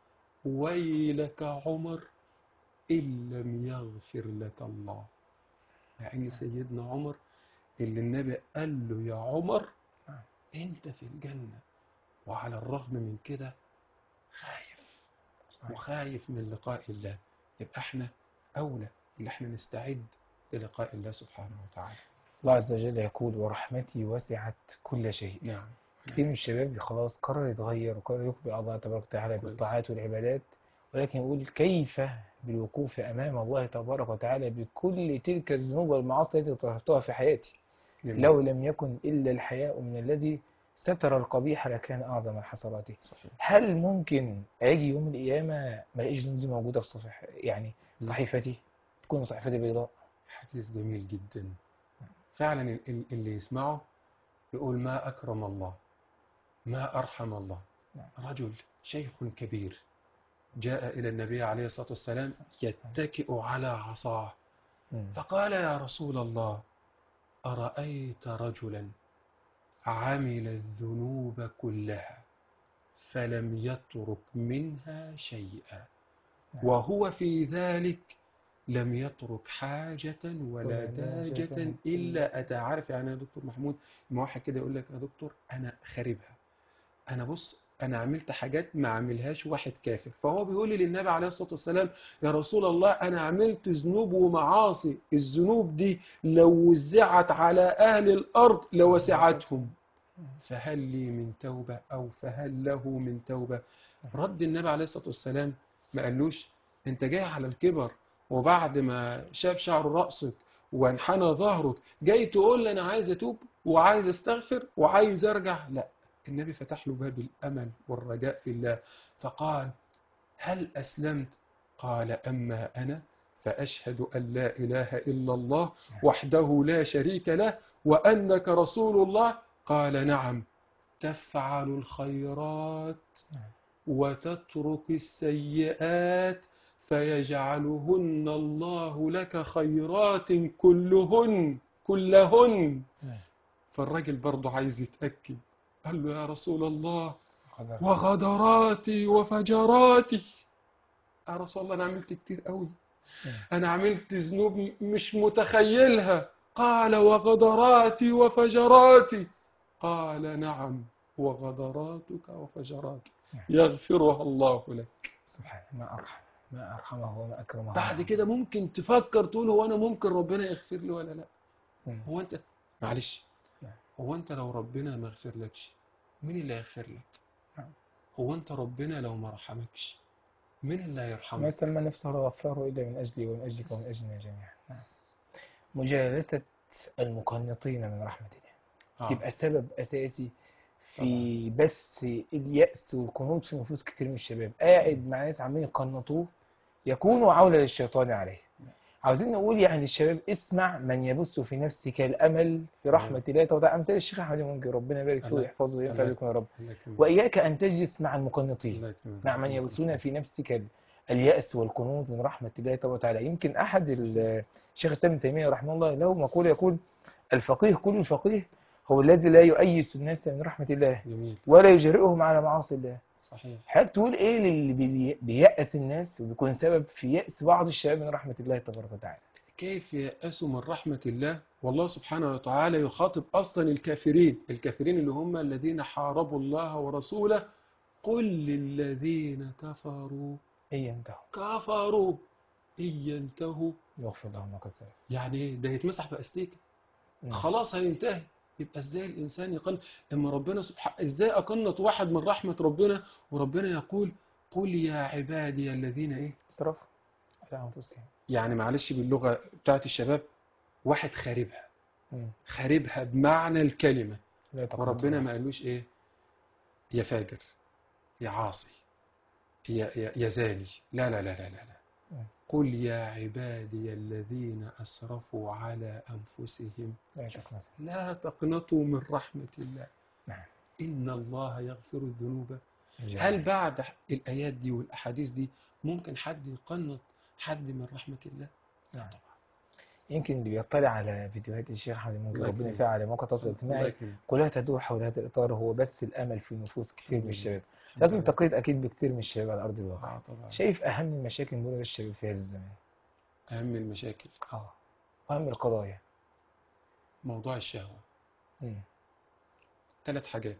ويلك عمر إن لم يغفر لك الله مع إن سيدنا عمر اللي النبي قال له يا عمر نعم. أنت في الجنة وعلى الرغم من كده خايف وخايف من لقاء الله يبقى احنا أولى اللي احنا نستعد للقاء الله سبحانه وتعالى الله عز وجل يقول ورحمتي وسعت كل شيء نعم كتير من الشباب خلاص قرر يتغير وقرر يقبل على الله تبارك وتعالى كويس. بالطاعات والعبادات ولكن يقول كيف بالوقوف أمام الله تبارك وتعالى بكل تلك الذنوب والمعاصي التي طرحتها في حياتي جميل. لو لم يكن إلا الحياء من الذي ستر القبيح لكان أعظم الحسرات صحيح هل ممكن أجي يوم القيامة ما الاقيش الذنوب دي موجودة في صفح يعني صحيفتي تكون صحيفتي بيضاء حديث جميل جدا فعلا ال- ال- اللي يسمعه يقول ما أكرم الله ما أرحم الله نعم. رجل شيخ كبير جاء إلى النبي عليه الصلاة والسلام يتكئ على عصاه مم. فقال يا رسول الله أرأيت رجلا عمل الذنوب كلها فلم يترك منها شيئا نعم. وهو في ذلك لم يترك حاجة ولا ولا داجة داجة إلا أتى عارف يعني يا دكتور محمود ما واحد كده يقول لك يا دكتور أنا خاربها أنا بص أنا عملت حاجات ما عملهاش واحد كافر فهو بيقول لي للنبي عليه الصلاة والسلام يا رسول الله أنا عملت ذنوب ومعاصي الذنوب دي لو وزعت على أهل الأرض لوسعتهم فهل لي من توبة أو فهل له من توبة رد النبي عليه الصلاة والسلام ما قالوش أنت جاي على الكبر وبعد ما شاف شعر رأسك وانحنى ظهرك جاي تقول لي أنا عايز أتوب وعايز أستغفر وعايز أرجع لا النبي فتح له باب الأمل والرجاء في الله فقال هل أسلمت قال أما أنا فأشهد أن لا إله إلا الله وحده لا شريك له وأنك رسول الله قال نعم تفعل الخيرات وتترك السيئات فيجعلهن الله لك خيرات كلهن كلهن نعم. فالراجل برضه عايز يتأكد قال له يا رسول الله قدر. وغدراتي وفجراتي يا رسول الله انا عملت كتير قوي انا عملت ذنوب م- مش متخيلها قال وغدراتي وفجراتي قال نعم وغدراتك وفجراتك يغفرها الله لك سبحان ما أرحم ما أرحمه وما أكرمه بعد كده ممكن تفكر تقول هو انا ممكن ربنا يغفر لي ولا لا مم. هو انت معلش نعم. هو انت لو ربنا ما غفرلكش مين اللي هيغفر لك نعم. هو انت ربنا لو ما رحمكش مين اللي ما هيرحمك سمى نفسه الغفار إلا من أجلي ومن أجلك ومن أجلنا جميعا نعم. مجالسة المقنطين من رحمة الله آه. يبقى سبب أساسي في بث اليأس والقنوط في نفوس كتير من الشباب قاعد مع ناس عمالين يقنطوه يكونوا عولة للشيطان عليه عاوزين نقول يعني للشباب اسمع من يبث في نفسك الأمل في رحمة الله تعالى أمثال الشيخ أحمد منجي ربنا يبارك فيه الله- ويحفظه وينفع الله- بكم يا رب الله يكرمك. وإياك أن تجلس مع المقنطين الله يكرمك. مع من يبثون في نفسك ال- اليأس والقنوط من رحمة الله تبارك وتعالى يمكن أحد ال- الشيخ الإسلام ابن تيمية رحمه الله له مقولة يقول الفقيه كل الفقيه هو الذي لا يؤيس الناس من رحمة الله جميل ولا يجرئهم على معاصي الله صحيح حضرتك تقول ايه للي بي- بييأس الناس وبيكون سبب في يأس بعض الشباب من رحمة الله تبارك وتعالى كيف يأسوا من رحمة الله والله سبحانه وتعالى يخاطب أصلا الكافرين الكافرين اللي هم الذين حاربوا الله ورسوله قل للذين كفروا إن ينتهوا كفروا إن ينتهوا يغفر لهم ما قد سلف يعني إيه؟ ده يتمسح في أستيكة نعم. خلاص هينتهي يبقى ازاي الانسان يقل اما ربنا سبحانه ازاي اقنط واحد من رحمه ربنا وربنا يقول قل يا عبادي الذين ايه اسرفوا على انفسهم يعني معلش باللغه بتاعت الشباب واحد خاربها مم. خاربها بمعنى الكلمه لا تقنطوا وربنا من ما قالوش ايه يا فاجر يا عاصي يا يا, يا زاني لا لا لا لا لا, لا. مم. قل يا عبادي الذين اسرفوا على انفسهم لا تقنطوا لا تقنطوا من رحمه الله نعم. ان الله يغفر الذنوب جميل. هل بعد الايات دي والاحاديث دي ممكن حد يقنط حد من رحمه الله نعم. يمكن اللي بيطلع على فيديوهات الشيخ احمد ممكن الله ربنا يكرمك. يفعل على مواقع التواصل الله الاجتماعي يكرمك. كلها تدور حول هذا الاطار هو بس الامل في نفوس كثير من الحمد الشباب الحمد لكن لله. التقيت اكيد بكثير من الشباب على ارض الواقع آه طبعا شايف اهم المشاكل اللي بيواجه الشباب في هذا الزمان اهم المشاكل اه واهم القضايا موضوع الشهوه مم. ثلاث حاجات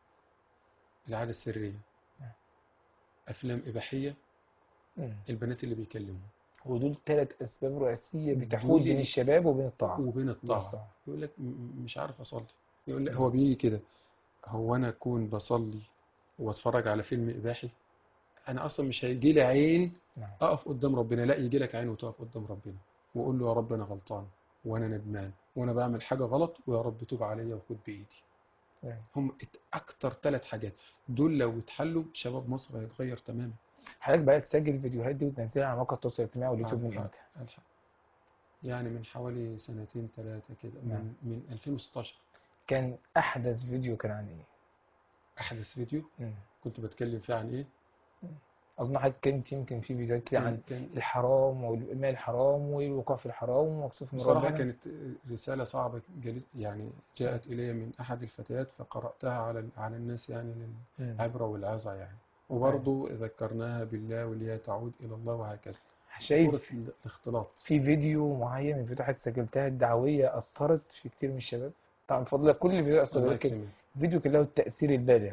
العادة السرية نعم. أفلام إباحية مم. البنات اللي بيكلموا ودول ثلاث اسباب رئيسيه دول بتحول بين ال- الشباب وبين الطاعه وبين الطاعة بالظبط. يقول لك م- م- مش عارف أصلي يقول لك هو بيجي كده هو أنا أكون بصلي وأتفرج على فيلم إباحي أنا أصلا مش هيجي لي عين نعم أقف قدام ربنا لا يجي لك عين وتقف قدام ربنا وأقول له يا رب أنا غلطان وأنا ندمان وأنا بعمل حاجة غلط ويا رب توب عليا وخد بإيدي نعم. هم ات- أكتر ثلاث حاجات دول لو اتحلوا شباب مصر هيتغير تماما حضرتك بقى تسجل الفيديوهات دي وتنزلها على مواقع التواصل الاجتماعي واليوتيوب من الحق- امتى؟ الحق. يعني من حوالي سنتين ثلاثة كده نعم. من من 2016 كان احدث فيديو كان عن ايه؟ أحدث فيديو مم. كنت بتكلم فيه عن إيه؟ اظن حضرتك كانت يمكن في فيديوهات كتير عن كان كان الحرام والمال الحرام والوقوع في الحرام ومكسوف من بصراحة ربنا كانت رسالة صعبة جل- يعني جاءت إلي من أحد الفتيات فقرأتها على على الناس يعني مم. للعبرة والعظة يعني وبرضه ذكرناها بالله واللي تعود إلى الله وهكذا شايف صورة ال- الاختلاط في فيديو معين من الفيديوهات سجلتها الدعويه اثرت في كتير من الشباب طبعا بفضل الله كل الفيديوهات اثرت الله لكن يكرمك فيديو كان له التاثير البالغ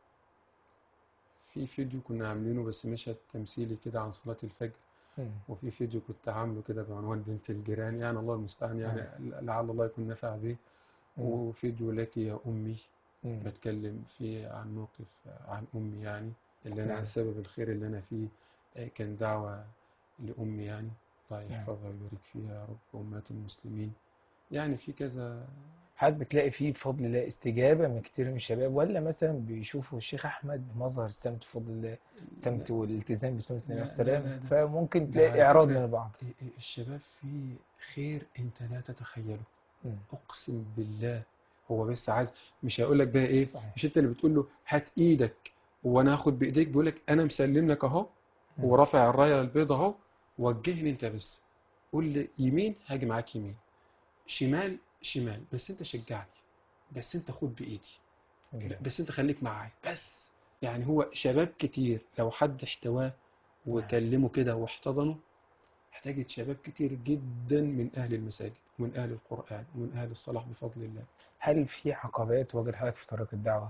في فيديو كنا عاملينه بس مشهد تمثيلي كده عن صلاة الفجر مم. وفي فيديو كنت عامله كده بعنوان بنت الجيران يعني الله المستعان يعني لعل الله يكون نفع به مم. وفيديو لك يا أمي مم. بتكلم فيه عن موقف عن أمي يعني اللي أنا نعم. سبب الخير اللي أنا فيه آه، كان دعوة لأمي يعني الله نعم. يحفظها ويبارك فيها يا رب وأمهات المسلمين يعني في كذا حضرتك بتلاقي فيه بفضل الله استجابة من كتير من الشباب ولا مثلا بيشوفوا الشيخ أحمد مظهر السمت بفضل الله السمت والالتزام بسنة النبي لا، عليه السلام لا، لا، لا. فممكن ده تلاقي على إعراض فكرة من البعض الشباب فيه خير أنت لا تتخيله مم. اقسم بالله هو بس عايز مش هيقول لك بقى ايه صحيح. مش انت اللي بتقول له هات ايدك وانا هاخد بايديك بيقول لك انا مسلم لك اهو مم. ورافع الرايه البيضاء اهو وجهني انت بس قول لي يمين هاجي معاك يمين شمال شمال بس انت شجعني بس انت خد بايدي جميل. بس انت خليك معايا بس يعني هو شباب كتير لو حد احتواه وكلمه كده واحتضنه هتجد شباب كتير جدا من اهل المساجد ومن اهل القران ومن اهل الصلاح بفضل الله هل في عقبات واجهت حضرتك في طريق الدعوة؟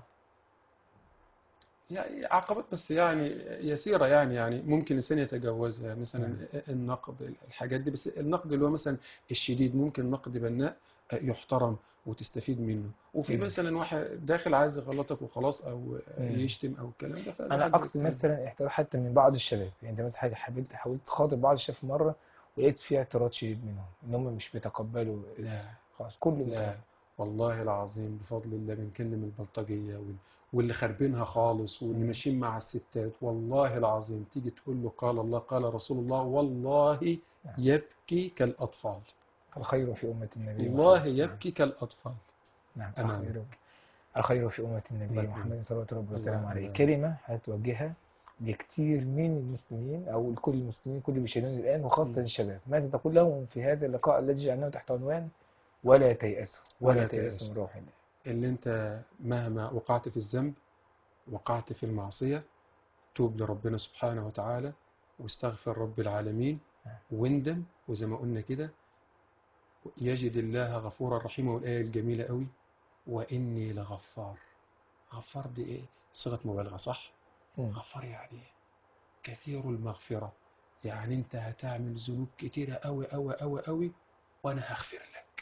يعني عقبات بس يعني يسيرة يعني يعني ممكن الإنسان يتجاوزها مثلا نعم. النقد الحاجات دي بس النقد اللي هو مثلا الشديد ممكن نقد بناء يحترم وتستفيد منه وفي مم. مثلا واحد داخل عايز يغلطك وخلاص أو مم. يشتم أو الكلام ده فده أنا حاجة أقصد تانية. مثلا احترام حتى من بعض الشباب يعني أنت مثلا حاجة حاولت حاولت تخاطب بعض الشباب في مرة ولقيت فيها اعتراض شديد منهم إن هم مش بيتقبلوا لا خلاص كله لا كلام. والله العظيم بفضل الله بنكلم البلطجية وال- واللي خاربينها خالص واللي مم. ماشيين مع الستات والله العظيم تيجي تقول له قال الله قال رسول الله والله نعم. يبكي كالأطفال الخير في أمة النبي والله محمد. يبكي كالأطفال نعم أمامه. الخير الخير في أمة النبي الله يكرمك. محمد صلى الله عليه الله وسلم عليه يبارك. كلمة هتوجهها لكثير من المسلمين أو لكل المسلمين كل اللي بيشاهدون الآن وخاصة مم. الشباب ماذا تقول لهم في هذا اللقاء الذي جعلناه تحت عنوان ولا تيأسوا ولا ولا تيأسوا تيأسوا. من روح الله اللي انت مهما وقعت في الذنب وقعت في المعصية توب لربنا سبحانه وتعالى واستغفر رب العالمين نعم. واندم وزي ما قلنا كده يجد الله غفورا رحيما والآية الجميلة قوي وإني لغفار غفار دي إيه صيغة مبالغة صح مم. غفار يعني إيه كثير المغفرة يعني أنت هتعمل ذنوب كتيرة أوي أوي أوي أوي وأنا هغفر لك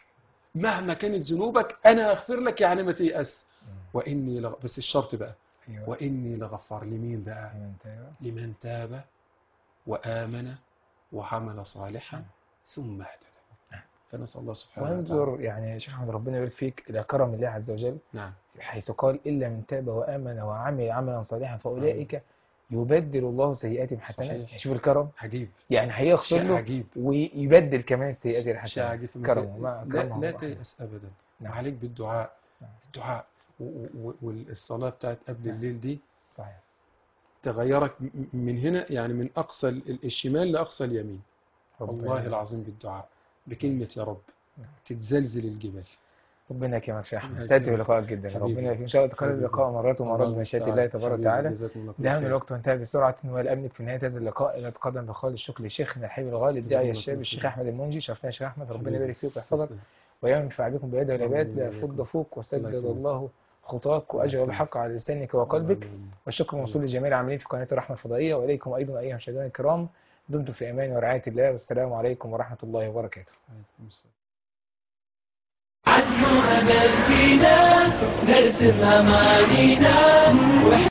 مهما كانت ذنوبك انا اغفر لك يعني ما تيأس واني لغ... بس الشرط بقى ايوه واني لغفار لمين بقى أيوة، أنت أيوة. لمن تاب وآمن وعمل صالحا ثم اهتدى فنسأل الله سبحانه وتعالى وانظر يعني يا شيخ احمد ربنا يبارك فيك الى كرم الله عز وجل نعم حيث قال الا من تاب وامن وعمل عملا صالحا فاولئك يبدل الله سيئاتهم حسنات صحيح. شوف الكرم عجيب يعني هيغفر شيء له عجيب ويبدل كمان السيئات شيء الحسنات عجيب فما كرمه ت- مع لا, كرمه لا الله. تيأس أبدا نعم. وعليك بالدعاء نعم. الدعاء و- و- والصلاة بتاعت قبل نعم. الليل دي صحيح تغيرك م- من هنا يعني من أقصى ال- الشمال لأقصى اليمين ربنا والله العظيم بالدعاء بكلمة يا رب نعم. تتزلزل الجبال ربنا يكرمك يا شيخ احمد ربنا استمتع يكرمك. بلقائك جدا حبيبي. ربنا يكرمك ان شاء الله تكرر حبيبي. اللقاء مرات ومرات الله بمشيئة المستعان. الله تبارك حبيبي، وتعالى جزاكم الله كل دهمنا خير. الوقت وانتهى بسرعة والأمن في نهاية هذا اللقاء إلى تقدم بخالص الشكر لشيخنا الحبيب الغالي الداعية جزاكم الله الشاب كل الشيخ خير. أحمد المنجي شرفتنا يا شيخ أحمد ربنا حبيبي. يبارك فيك ويحفظك تسلم. وينفع بكم باليد والعباد اللهم لا إياكم. فض فوق وسدد الله يكرمك. الله خطاك وأجر يكرمك. الحق على لسانك وقلبك اللهم والشكر موصول لجميع العاملين في قناة الرحمة الفضائية وإليكم أيضا أيها المشاهدين الكرام دمتم في أمان ورعاية الله والسلام عليكم ورحمة الله وبركاته عليكم السلام. عزم أمل فينا نرسم أمانينا